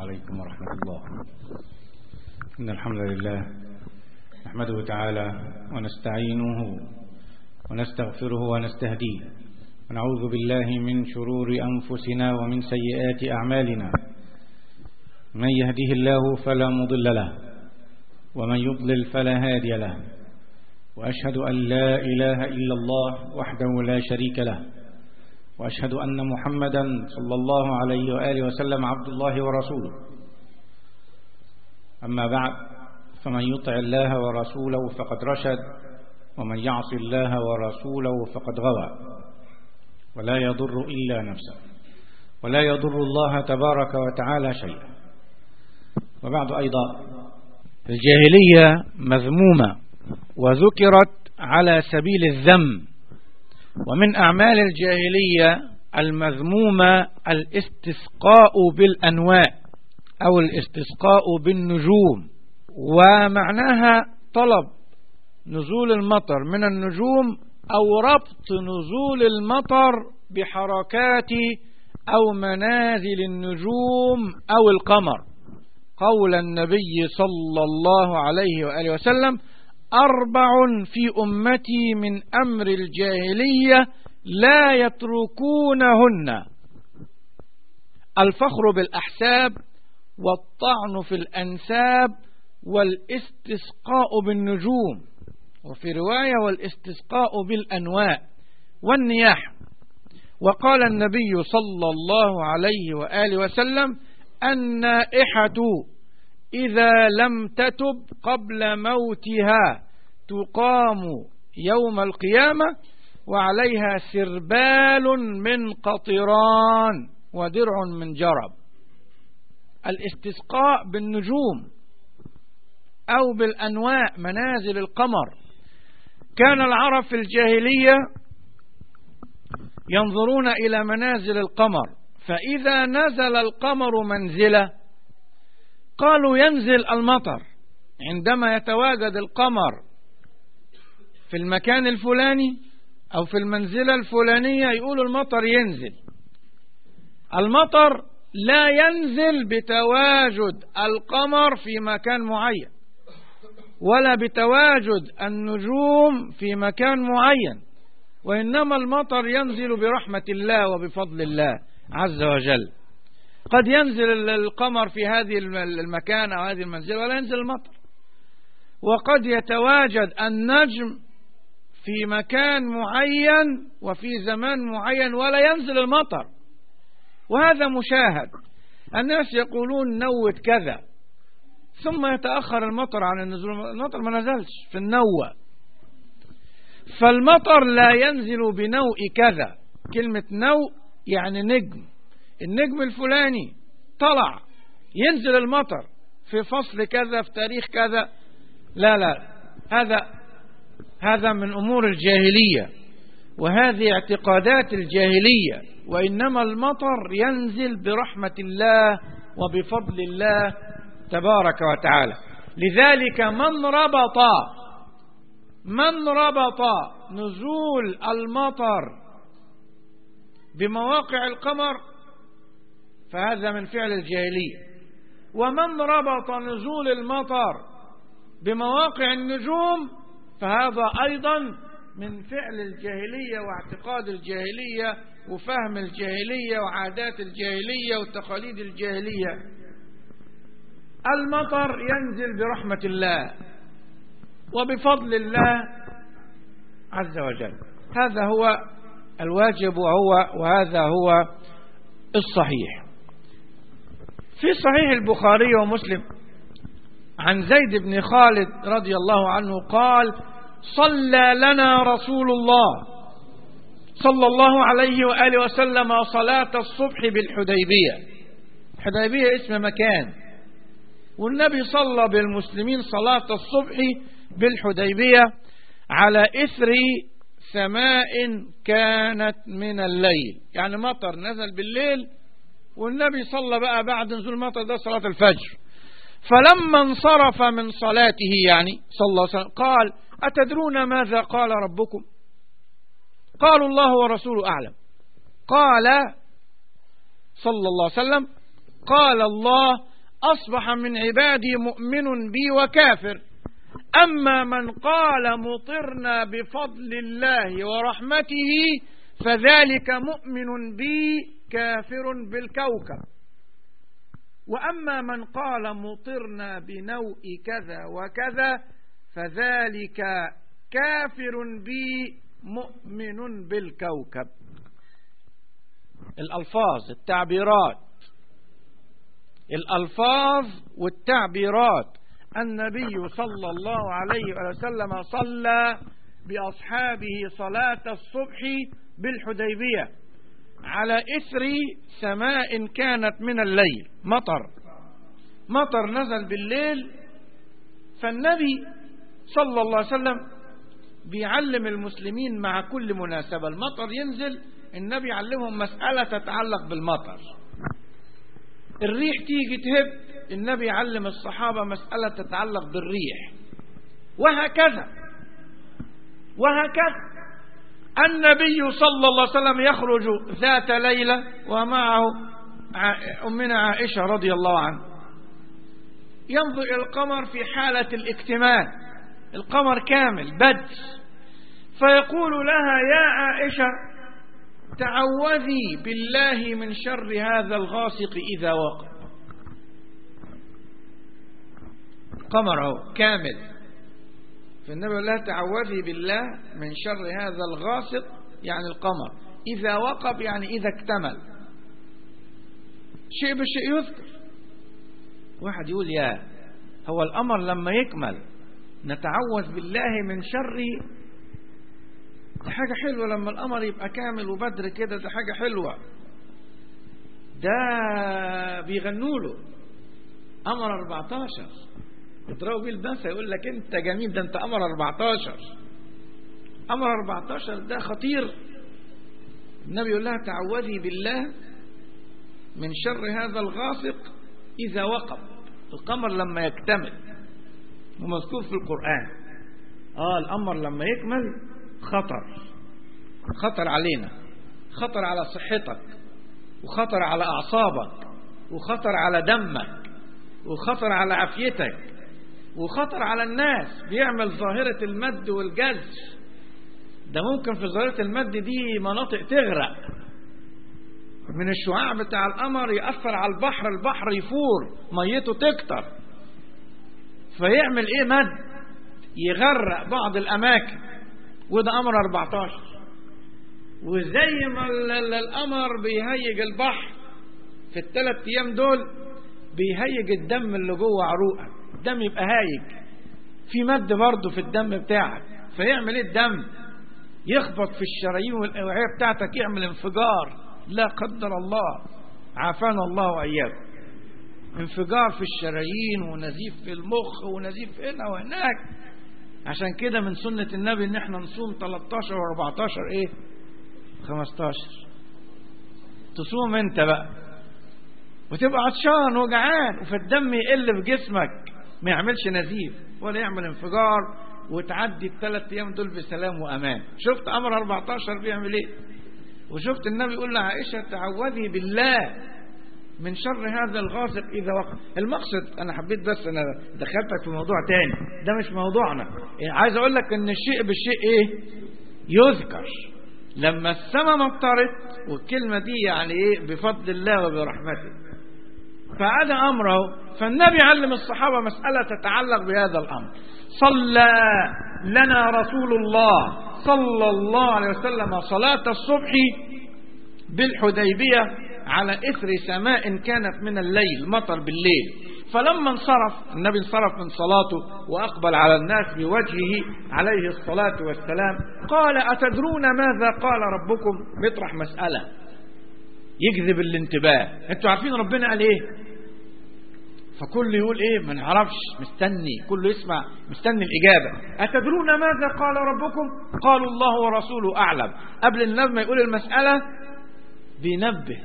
عليكم ورحمة الله إن الحمد لله نحمده تعالى ونستعينه ونستغفره ونستهديه ونعوذ بالله من شرور أنفسنا ومن سيئات أعمالنا من يهده الله فلا مضل له ومن يضلل فلا هادي له وأشهد أن لا إله إلا الله وحده لا شريك له وأشهد أن محمدا صلى الله عليه وآله وسلم عبد الله ورسوله أما بعد فمن يطع الله ورسوله فقد رشد ومن يعص الله ورسوله فقد غوى ولا يضر إلا نفسه ولا يضر الله تبارك وتعالى شيئا وبعد أيضا الجاهلية مذمومة وذكرت على سبيل الذم ومن أعمال الجاهلية المذمومة الاستسقاء بالأنواء أو الاستسقاء بالنجوم ومعناها طلب نزول المطر من النجوم أو ربط نزول المطر بحركات أو منازل النجوم أو القمر قول النبي صلى الله عليه وآله وسلم أربع في أمتي من أمر الجاهلية لا يتركونهن الفخر بالأحساب والطعن في الأنساب والاستسقاء بالنجوم وفي رواية والاستسقاء بالأنواء والنياح وقال النبي صلى الله عليه وآله وسلم النائحة إذا لم تتب قبل موتها تقام يوم القيامة وعليها سربال من قطران ودرع من جرب الاستسقاء بالنجوم أو بالأنواء منازل القمر كان العرب في الجاهلية ينظرون إلى منازل القمر فإذا نزل القمر منزله قالوا ينزل المطر عندما يتواجد القمر في المكان الفلاني أو في المنزلة الفلانية يقولوا المطر ينزل المطر لا ينزل بتواجد القمر في مكان معين ولا بتواجد النجوم في مكان معين وإنما المطر ينزل برحمة الله وبفضل الله عز وجل قد ينزل القمر في هذه المكان أو هذه المنزلة ولا ينزل المطر وقد يتواجد النجم في مكان معين وفي زمان معين ولا ينزل المطر وهذا مشاهد الناس يقولون نوت كذا ثم يتأخر المطر عن النزول المطر ما نزلش في النوة فالمطر لا ينزل بنوء كذا كلمة نوء يعني نجم النجم الفلاني طلع ينزل المطر في فصل كذا في تاريخ كذا لا لا هذا هذا من أمور الجاهلية وهذه اعتقادات الجاهلية وإنما المطر ينزل برحمة الله وبفضل الله تبارك وتعالى لذلك من ربط من ربط نزول المطر بمواقع القمر فهذا من فعل الجاهلية ومن ربط نزول المطر بمواقع النجوم فهذا أيضا من فعل الجاهلية واعتقاد الجاهلية وفهم الجاهلية وعادات الجاهلية وتقاليد الجاهلية المطر ينزل برحمة الله وبفضل الله عز وجل هذا هو الواجب وهو وهذا هو الصحيح في صحيح البخاري ومسلم عن زيد بن خالد رضي الله عنه قال صلى لنا رسول الله صلى الله عليه وآله وسلم صلاة الصبح بالحديبية الحديبية اسم مكان والنبي صلى بالمسلمين صلاة الصبح بالحديبية على إثر سماء كانت من الليل يعني مطر نزل بالليل والنبي صلى بقى بعد نزول المطر ده صلاة الفجر فلما انصرف من صلاته يعني صلى الله عليه وسلم قال أتدرون ماذا قال ربكم قالوا الله ورسوله أعلم قال صلى الله عليه وسلم قال الله أصبح من عبادي مؤمن بي وكافر أما من قال مطرنا بفضل الله ورحمته فذلك مؤمن بي كافر بالكوكب وأما من قال مطرنا بنوء كذا وكذا فذلك كافر بي مؤمن بالكوكب الألفاظ التعبيرات الألفاظ والتعبيرات النبي صلى الله عليه وسلم صلى بأصحابه صلاة الصبح بالحديبية على إثر سماء كانت من الليل مطر مطر نزل بالليل فالنبي صلى الله عليه وسلم بيعلم المسلمين مع كل مناسبة المطر ينزل النبي يعلمهم مسألة تتعلق بالمطر الريح تيجي تهب النبي يعلم الصحابة مسألة تتعلق بالريح وهكذا وهكذا النبي صلى الله عليه وسلم يخرج ذات ليلة ومعه أمنا عائشة رضي الله عنها ينظر إلى القمر في حالة الاكتمال القمر كامل بدر فيقول لها يا عائشة تعوذي بالله من شر هذا الغاسق إذا وقع قمر كامل فالنبي لا تعوذي بالله من شر هذا الغاسق يعني القمر إذا وقب يعني إذا اكتمل شيء بالشيء يذكر واحد يقول يا هو الأمر لما يكمل نتعوذ بالله من شر دي حاجة حلوة لما القمر يبقى كامل وبدر كده ده حاجة حلوة ده بيغنوا له قمر 14 يضربوا بيه البنسة يقول لك انت جميل ده انت قمر 14 قمر 14 ده خطير النبي يقول لها تعوذي بالله من شر هذا الغاسق إذا وقب القمر لما يكتمل ومذكور في القرآن آه القمر لما يكمل خطر خطر علينا خطر على صحتك وخطر على أعصابك وخطر على دمك وخطر على عافيتك وخطر على الناس بيعمل ظاهرة المد والجز ده ممكن في ظاهرة المد دي مناطق تغرق من الشعاع بتاع القمر يأثر على البحر البحر يفور ميته تكتر فيعمل ايه مد يغرق بعض الاماكن وده قمر 14 وزي ما القمر بيهيج البحر في الثلاث ايام دول بيهيج الدم اللي جوه عروقك الدم يبقى هايج في مد برضه في الدم بتاعك فيعمل ايه الدم يخبط في الشرايين والاوعيه بتاعتك يعمل انفجار لا قدر الله عافانا الله واياكم انفجار في الشرايين ونزيف في المخ ونزيف هنا وهناك عشان كده من سنة النبي ان احنا نصوم 13 و14 ايه 15 تصوم انت بقى وتبقى عطشان وجعان وفي الدم يقل في جسمك ما يعملش نزيف ولا يعمل انفجار وتعدي الثلاث ايام دول بسلام وامان شفت امر 14 بيعمل ايه وشفت النبي يقول لعائشه تعوذي بالله من شر هذا الغاسق اذا وقع المقصد انا حبيت بس انا دخلتك في موضوع تاني ده مش موضوعنا عايز اقول لك ان الشيء بالشيء ايه يذكر لما السماء مطرت والكلمه دي يعني ايه بفضل الله وبرحمته فعاد أمره فالنبي علم الصحابة مسألة تتعلق بهذا الأمر صلى لنا رسول الله صلى الله عليه وسلم صلاة الصبح بالحديبية على إثر سماء كانت من الليل مطر بالليل فلما انصرف النبي انصرف من صلاته وأقبل على الناس بوجهه عليه الصلاة والسلام قال أتدرون ماذا قال ربكم بيطرح مسألة يجذب الانتباه انتوا عارفين ربنا قال ايه فكل يقول ايه ما نعرفش مستني كله يسمع مستني الاجابه اتدرون ماذا قال ربكم قالوا الله ورسوله اعلم قبل النبي ما يقول المساله بينبه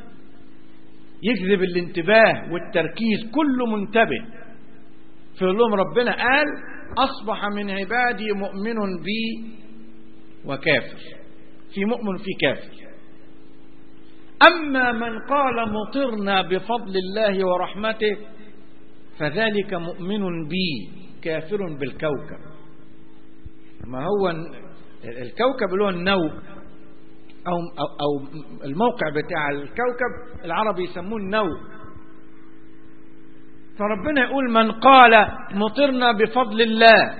يجذب الانتباه والتركيز كله منتبه فيقول لهم ربنا قال اصبح من عبادي مؤمن بي وكافر في مؤمن في كافر أما من قال مطرنا بفضل الله ورحمته فذلك مؤمن بي كافر بالكوكب ما هو الكوكب اللي هو النوء أو, أو, أو الموقع بتاع الكوكب العربي يسموه النوء فربنا يقول من قال مطرنا بفضل الله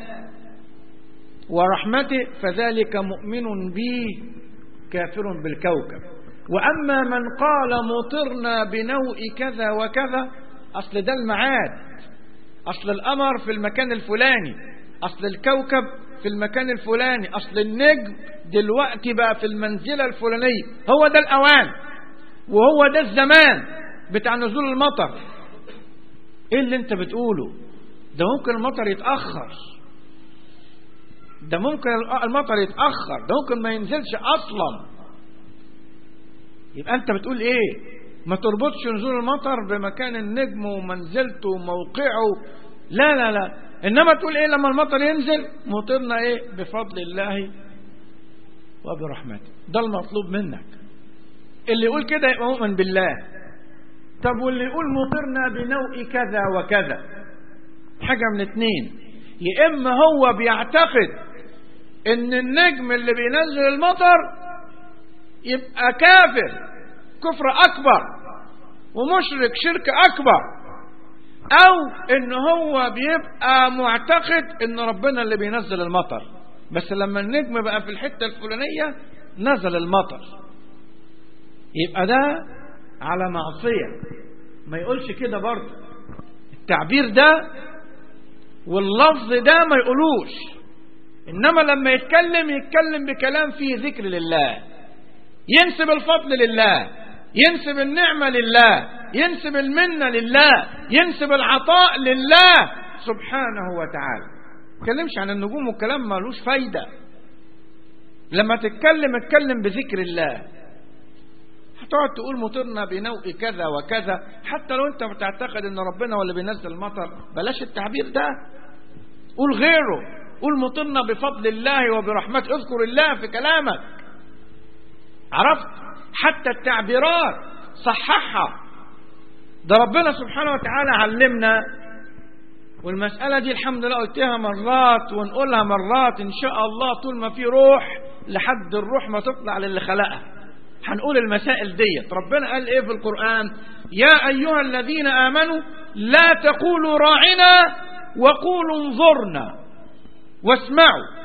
ورحمته فذلك مؤمن بي كافر بالكوكب وأما من قال مطرنا بنوء كذا وكذا أصل ده المعاد أصل القمر في المكان الفلاني أصل الكوكب في المكان الفلاني أصل النجم دلوقتي بقى في المنزلة الفلانية هو ده الأوان وهو ده الزمان بتاع نزول المطر ايه اللي انت بتقوله ده ممكن المطر يتأخر ده ممكن المطر يتأخر ده ممكن ما ينزلش أصلا يبقى أنت بتقول إيه ما تربطش نزول المطر بمكان النجم ومنزلته وموقعه لا لا لا إنما تقول إيه لما المطر ينزل مطرنا إيه بفضل الله وبرحمته ده المطلوب منك اللي يقول كده يبقى مؤمن بالله طب واللي يقول مطرنا بنوء كذا وكذا حاجة من اتنين يا إما هو بيعتقد إن النجم اللي بينزل المطر يبقى كافر كفر أكبر ومشرك شرك أكبر أو إن هو بيبقى معتقد إن ربنا اللي بينزل المطر بس لما النجم بقى في الحتة الفلانية نزل المطر يبقى ده على معصية ما يقولش كده برضه التعبير ده واللفظ ده ما يقولوش إنما لما يتكلم يتكلم بكلام فيه ذكر لله ينسب الفضل لله ينسب النعمة لله ينسب المنة لله ينسب العطاء لله سبحانه وتعالى تكلمش عن النجوم والكلام ملوش فايدة لما تتكلم اتكلم بذكر الله هتقعد تقول مطرنا بنوء كذا وكذا حتى لو انت بتعتقد ان ربنا هو اللي بينزل المطر بلاش التعبير ده قول غيره قول مطرنا بفضل الله وبرحمته اذكر الله في كلامك عرفت حتى التعبيرات صححها ده ربنا سبحانه وتعالى علمنا والمسألة دي الحمد لله قلتها مرات ونقولها مرات إن شاء الله طول ما في روح لحد الروح ما تطلع للي خلقها هنقول المسائل ديت ربنا قال ايه في القرآن يا أيها الذين آمنوا لا تقولوا راعنا وقولوا انظرنا واسمعوا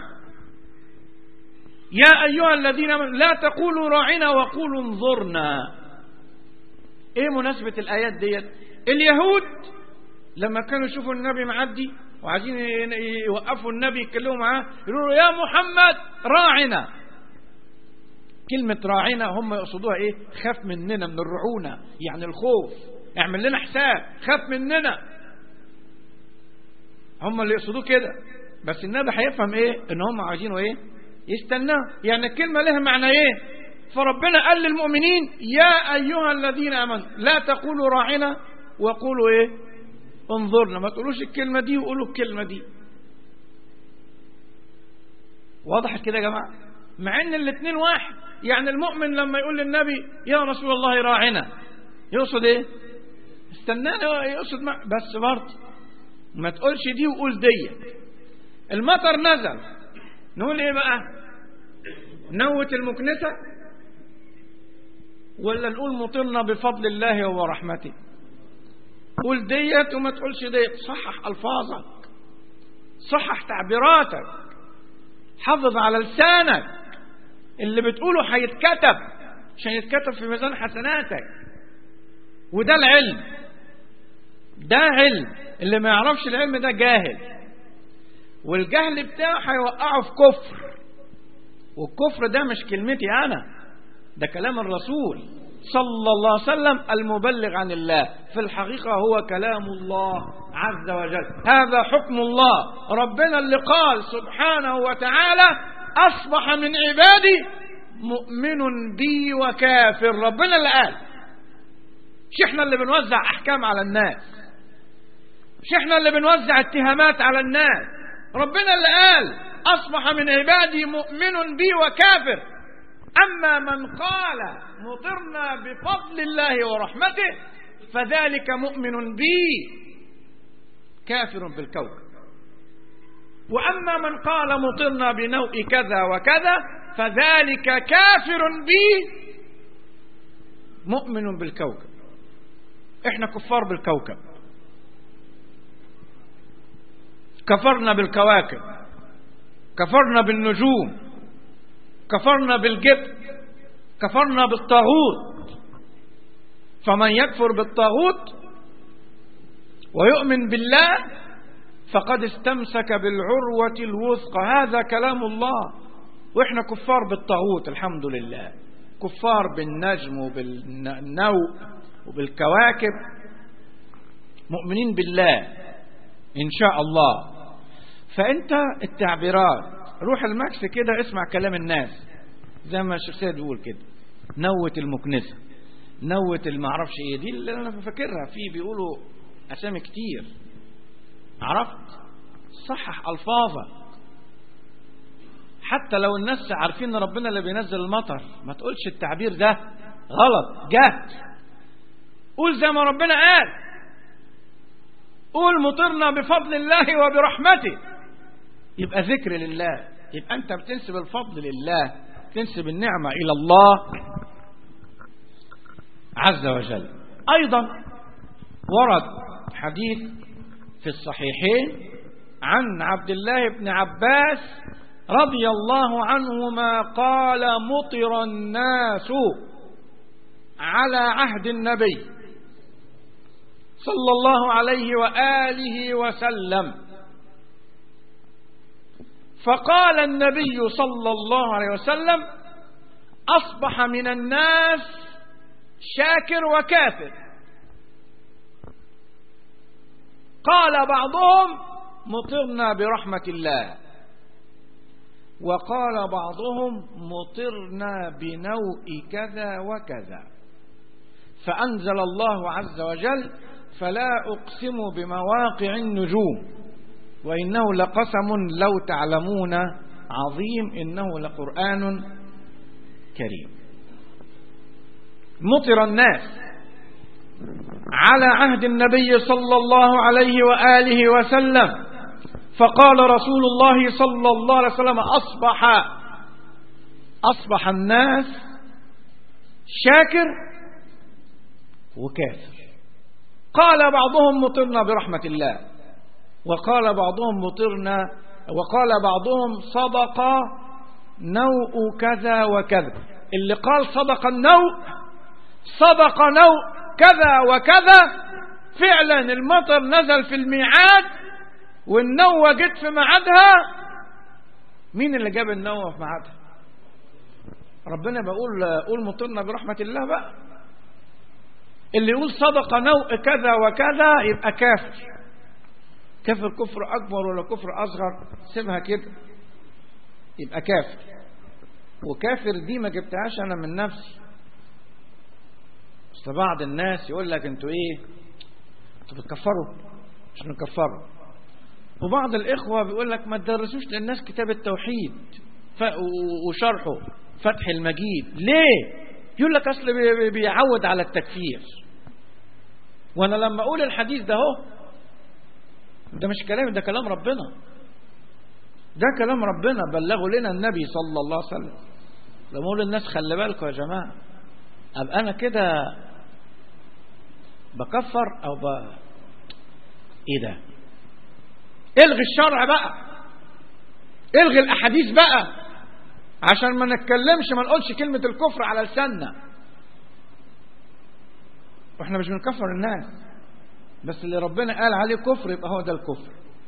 يا أيها الذين آمنوا لا تقولوا راعنا وقولوا انظرنا ايه مناسبة الآيات ديت اليهود لما كانوا يشوفوا النبي معدي وعايزين يوقفوا النبي يتكلموا معاه يقولوا له يا محمد راعنا كلمة راعنا هم يقصدوها ايه خاف مننا من الرعونة يعني الخوف اعمل لنا حساب خاف مننا هم اللي يقصدوه كده بس النبي هيفهم ايه ان هم عايزينه ايه يستناه يعني الكلمة لها معنى ايه فربنا قال للمؤمنين يا ايها الذين امنوا لا تقولوا راعنا وقولوا ايه انظرنا ما تقولوش الكلمة دي وقولوا الكلمة دي واضح كده يا جماعة مع ان الاثنين واحد يعني المؤمن لما يقول للنبي يا رسول الله راعنا يقصد ايه استنانا يقصد مع بس برضه ما تقولش دي وقول دي المطر نزل نقول ايه بقى نوت المكنسة ولا نقول مطرنا بفضل الله ورحمته قول ديت وما تقولش ديت صحح ألفاظك صحح تعبيراتك حافظ على لسانك اللي بتقوله هيتكتب عشان يتكتب في ميزان حسناتك وده العلم ده علم اللي ما يعرفش العلم ده جاهل والجهل بتاعه هيوقعه في كفر والكفر ده مش كلمتي أنا ده كلام الرسول صلى الله عليه وسلم المبلغ عن الله في الحقيقة هو كلام الله عز وجل هذا حكم الله ربنا اللي قال سبحانه وتعالى أصبح من عبادي مؤمن بي وكافر ربنا اللي قال مش احنا اللي بنوزع أحكام على الناس مش احنا اللي بنوزع اتهامات على الناس ربنا اللي قال أصبح من عبادي مؤمن بي وكافر أما من قال مطرنا بفضل الله ورحمته فذلك مؤمن بي كافر بالكوكب وأما من قال مطرنا بنوء كذا وكذا فذلك كافر بي مؤمن بالكوكب احنا كفار بالكوكب كفرنا بالكواكب كفرنا بالنجوم كفرنا بالجبن كفرنا بالطاغوت فمن يكفر بالطاغوت ويؤمن بالله فقد استمسك بالعروة الوثقى هذا كلام الله واحنا كفار بالطاغوت الحمد لله كفار بالنجم وبالنوء وبالكواكب مؤمنين بالله إن شاء الله فأنت التعبيرات روح الماكس كده اسمع كلام الناس زي ما الشيخ سيد بيقول كده نوة المكنسة نوة المعرفش ايه دي اللي انا فاكرها في بيقولوا اسامي كتير عرفت صحح الفاظك حتى لو الناس عارفين ان ربنا اللي بينزل المطر ما تقولش التعبير ده غلط جهل قول زي ما ربنا قال قول مطرنا بفضل الله وبرحمته يبقى ذكر لله يبقى انت بتنسب الفضل لله تنسب النعمة الى الله عز وجل ايضا ورد حديث في الصحيحين عن عبد الله بن عباس رضي الله عنهما قال مطر الناس على عهد النبي صلى الله عليه وآله وسلم فقال النبي صلى الله عليه وسلم أصبح من الناس شاكر وكافر قال بعضهم مطرنا برحمة الله وقال بعضهم مطرنا بنوء كذا وكذا فأنزل الله عز وجل فلا أقسم بمواقع النجوم وإنه لقسم لو تعلمون عظيم إنه لقرآن كريم مطر الناس على عهد النبي صلى الله عليه وآله وسلم فقال رسول الله صلى الله عليه وسلم أصبح أصبح الناس شاكر وكافر قال بعضهم مطرنا برحمة الله وقال بعضهم مطرنا وقال بعضهم صدق نوء كذا وكذا اللي قال صدق النوء صدق نوء كذا وكذا فعلا المطر نزل في الميعاد والنوة جت في ميعادها مين اللي جاب النوة في ميعادها ربنا بقول قول مطرنا برحمة الله بقى اللي يقول صدق نوء كذا وكذا يبقى كافر كافر كفر أكبر ولا كفر أصغر سيبها كده يبقى كافر وكافر دي ما جبتهاش أنا من نفسي بس بعض الناس يقول لك انتوا ايه انتوا بتكفروا مش نكفروا وبعض الإخوة بيقول لك ما تدرسوش للناس كتاب التوحيد وشرحه فتح المجيد ليه يقول لك أصل بيعود على التكفير وأنا لما أقول الحديث ده هو ده مش كلام ده كلام ربنا ده كلام ربنا بلغوا لنا النبي صلى الله عليه وسلم لما أقول للناس خلي بالكم يا جماعة أبقى أنا كده بكفر أو ب... إيه ده الغي الشرع بقى الغي الاحاديث بقى عشان ما نتكلمش ما نقولش كلمة الكفر على لساننا واحنا مش بنكفر الناس بس اللي ربنا قال عليه كفر يبقى هو ده الكفر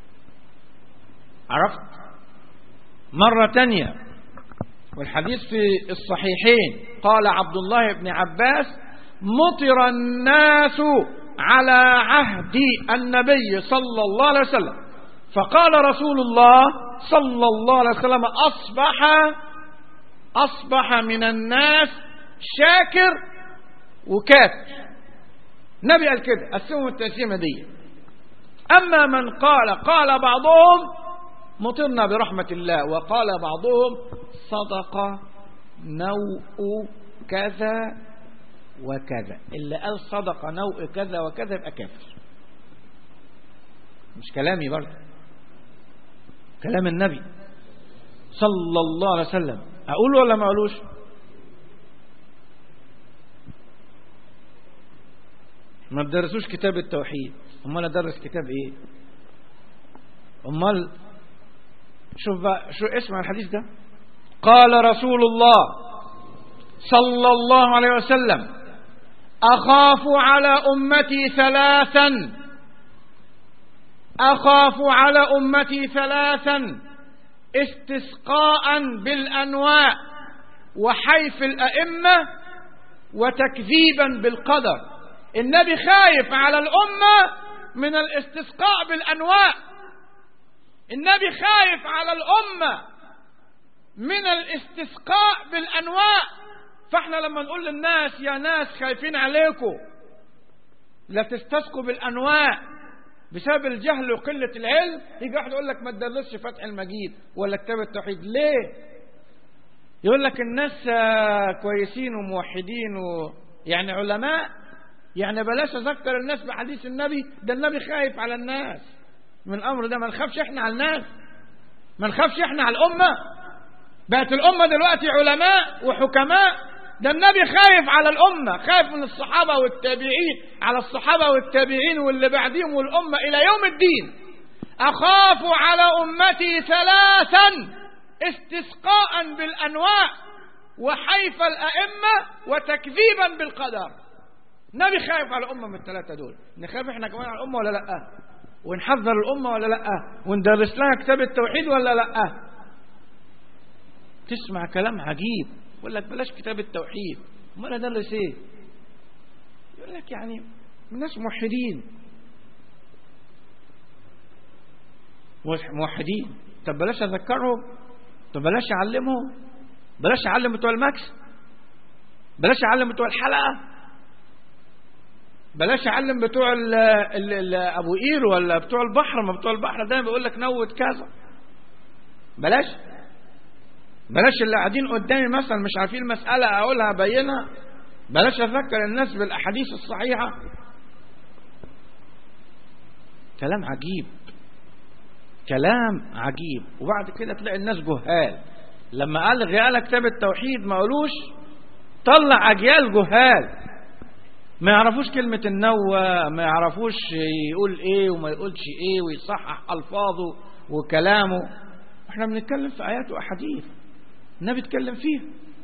عرفت مرة تانية والحديث في الصحيحين قال عبد الله بن عباس مطر الناس على عهد النبي صلى الله عليه وسلم فقال رسول الله صلى الله عليه وسلم أصبح أصبح من الناس شاكر وكافر النبي قال كده قسموا التقسيمة دي أما من قال قال بعضهم مطرنا برحمة الله وقال بعضهم صدق نوء كذا وكذا اللي قال صدق نوء كذا وكذا يبقى كافر مش كلامي برضه كلام النبي صلى الله عليه وسلم أقول ولا ما أقولوش ما تدرسوش كتاب التوحيد امال ادرس كتاب ايه امال شوف بقى شو اسمع الحديث ده قال رسول الله صلى الله عليه وسلم اخاف على امتي ثلاثا اخاف على امتي ثلاثا استسقاء بالانواع وحيف الائمه وتكذيبا بالقدر النبي خايف على الامه من الاستسقاء بالانواع النبي خايف على الامه من الاستسقاء بالانواع فاحنا لما نقول للناس يا ناس خايفين عليكم لا تستسقوا بالانواع بسبب الجهل وقلة العلم يجي واحد يقول لك ما تدرسش فتح المجيد ولا كتاب التوحيد ليه؟ يقول لك الناس كويسين وموحدين و... يعني علماء يعني بلاش اذكر الناس بحديث النبي ده النبي خايف على الناس من الامر ده ما نخافش احنا على الناس ما نخافش احنا على الامه بقت الامه دلوقتي علماء وحكماء ده النبي خايف على الامه خايف من الصحابه والتابعين على الصحابه والتابعين واللي بعدهم والامه الى يوم الدين اخاف على امتي ثلاثا استسقاء بالانواع وحيف الائمه وتكذيبا بالقدر النبي خايف على الأمة من الثلاثة دول نخاف احنا كمان على الأمة ولا لأ ونحذر الأمة ولا لأ وندرس لها كتاب التوحيد ولا لأ تسمع كلام عجيب يقول لك بلاش كتاب التوحيد امال ادرس ايه يقول لك يعني الناس موحدين موحدين طب بلاش اذكرهم طب بلاش اعلمهم بلاش اعلم بتوع الماكس بلاش اعلم بتوع الحلقه بلاش اعلم بتوع ال ال ال ابو قير ولا بتوع البحر ما بتوع البحر دايما بيقول لك نوت كذا بلاش بلاش اللي قاعدين قدامي مثلا مش عارفين المسألة أقولها أبينها بلاش أذكر الناس بالأحاديث الصحيحة كلام عجيب كلام عجيب وبعد كده تلاقي الناس جهال لما قال غيال كتاب التوحيد ما قالوش طلع أجيال جهال ما يعرفوش كلمة النوى ما يعرفوش يقول ايه وما يقولش ايه ويصحح ألفاظه وكلامه احنا بنتكلم في آيات وأحاديث النبي اتكلم فيها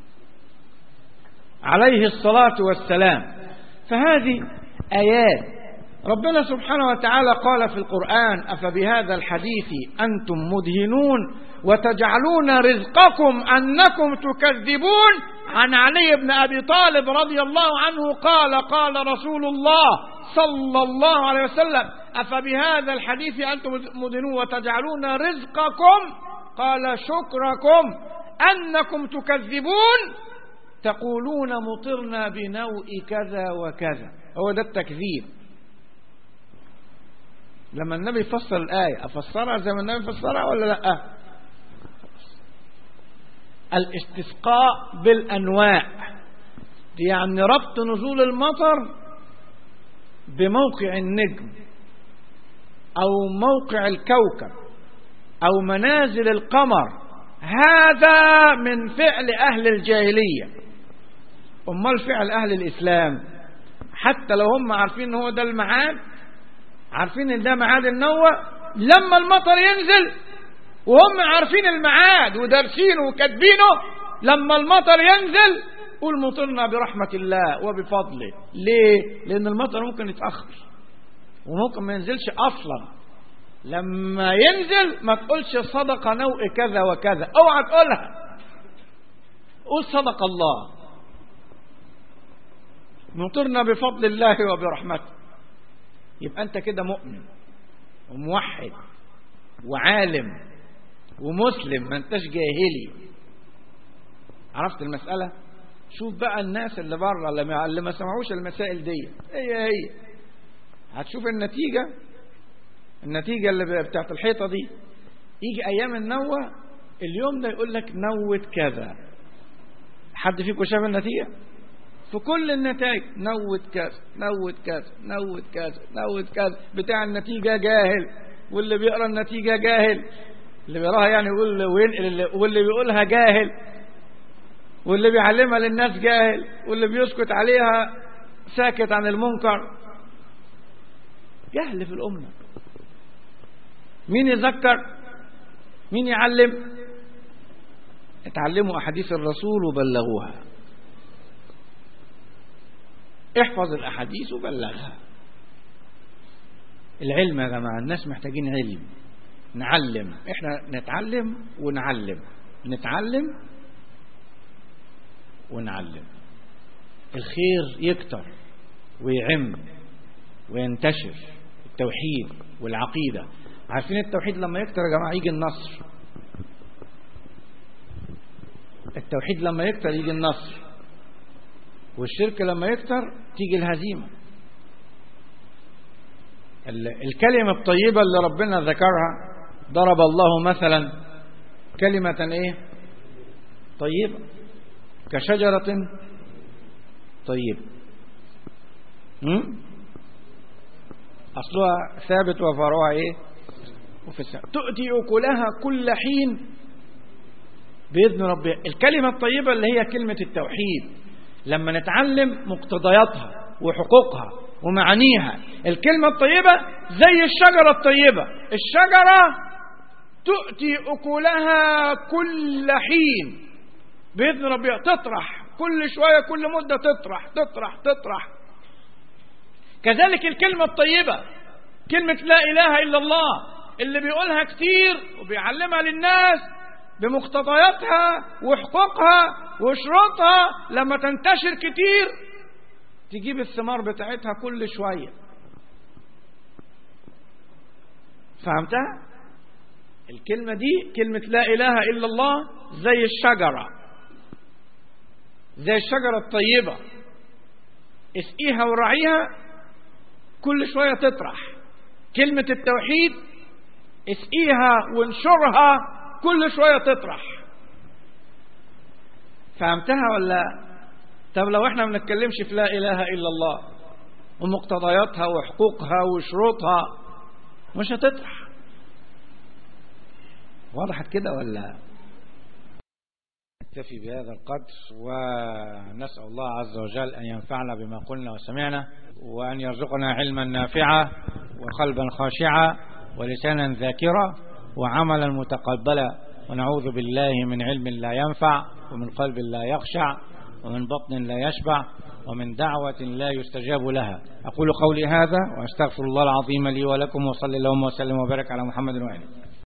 عليه الصلاة والسلام فهذه آيات ربنا سبحانه وتعالى قال في القرآن أفبهذا الحديث أنتم مدهنون وتجعلون رزقكم أنكم تكذبون عن علي بن أبي طالب رضي الله عنه قال قال رسول الله صلى الله عليه وسلم أفبهذا الحديث أنتم مدهنون وتجعلون رزقكم قال شكركم أنكم تكذبون تقولون مطرنا بنوء كذا وكذا هو ده التكذيب لما النبي فسر الآية أفسرها زي ما النبي فسرها ولا لا الاستسقاء بالأنواع يعني ربط نزول المطر بموقع النجم أو موقع الكوكب أو منازل القمر هذا من فعل أهل الجاهلية أمال فعل أهل الإسلام حتى لو هم عارفين ان هو ده الميعاد عارفين ان ده ميعاد النوة لما المطر ينزل وهم عارفين الميعاد ودارسينه وكاتبينه لما المطر ينزل قول مطرنا برحمة الله وبفضله ليه؟ لأن المطر ممكن يتأخر وممكن ما ينزلش أصلا لما ينزل ما تقولش صدق نوء كذا وكذا اوعى تقولها قول صدق الله مطرنا بفضل الله وبرحمته يبقى انت كده مؤمن وموحد وعالم ومسلم ما انتش جاهلي عرفت المسألة شوف بقى الناس اللي بره اللي ما سمعوش المسائل دي هي هي هتشوف النتيجة النتيجة اللي بتاعت الحيطة دي يجي أيام النوة اليوم ده يقول لك نوت كذا حد فيكم شاف النتيجة في كل النتائج نوت كذا نوت كذا نوت كذا نوت كذا بتاع النتيجة جاهل واللي بيقرا النتيجة جاهل اللي بيقراها يعني يقول وينقل واللي بيقولها جاهل واللي بيعلمها للناس جاهل واللي بيسكت عليها ساكت عن المنكر جهل في الأمة مين يذكر مين يعلم اتعلموا أحاديث الرسول وبلغوها احفظ الأحاديث وبلغها العلم يا جماعة الناس محتاجين علم نعلم احنا نتعلم ونعلم نتعلم ونعلم الخير يكتر ويعم وينتشر التوحيد والعقيدة عارفين التوحيد لما يكتر يا جماعة يجي النصر التوحيد لما يكتر يجي النصر والشرك لما يكتر تيجي الهزيمة الكلمة الطيبة اللي ربنا ذكرها ضرب الله مثلا كلمة ايه طيبة كشجرة طيبة أصلها ثابت وفرعها ايه وفي السماء تؤتي أكلها كل حين بإذن ربها الكلمة الطيبة اللي هي كلمة التوحيد لما نتعلم مقتضياتها وحقوقها ومعانيها الكلمة الطيبة زي الشجرة الطيبة الشجرة تؤتي أكلها كل حين بإذن ربها تطرح كل شوية كل مدة تطرح تطرح تطرح كذلك الكلمة الطيبة كلمة لا إله إلا الله اللي بيقولها كتير وبيعلمها للناس بمقتضياتها وحقوقها وشروطها لما تنتشر كتير تجيب الثمار بتاعتها كل شوية فهمتها الكلمة دي كلمة لا إله إلا الله زي الشجرة زي الشجرة الطيبة اسقيها ورعيها كل شوية تطرح كلمة التوحيد اسقيها وانشرها كل شوية تطرح فهمتها ولا طب لو احنا ما بنتكلمش في لا اله الا الله ومقتضياتها وحقوقها وشروطها مش هتطرح وضحت كده ولا نكتفي بهذا القدر ونسأل الله عز وجل أن ينفعنا بما قلنا وسمعنا وأن يرزقنا علما نافعا وقلبا خاشعا ولسانا ذاكرا وعملا متقبلا ونعوذ بالله من علم لا ينفع ومن قلب لا يخشع ومن بطن لا يشبع ومن دعوة لا يستجاب لها أقول قولي هذا وأستغفر الله العظيم لي ولكم وصلي اللهم وسلم وبارك على محمد وآله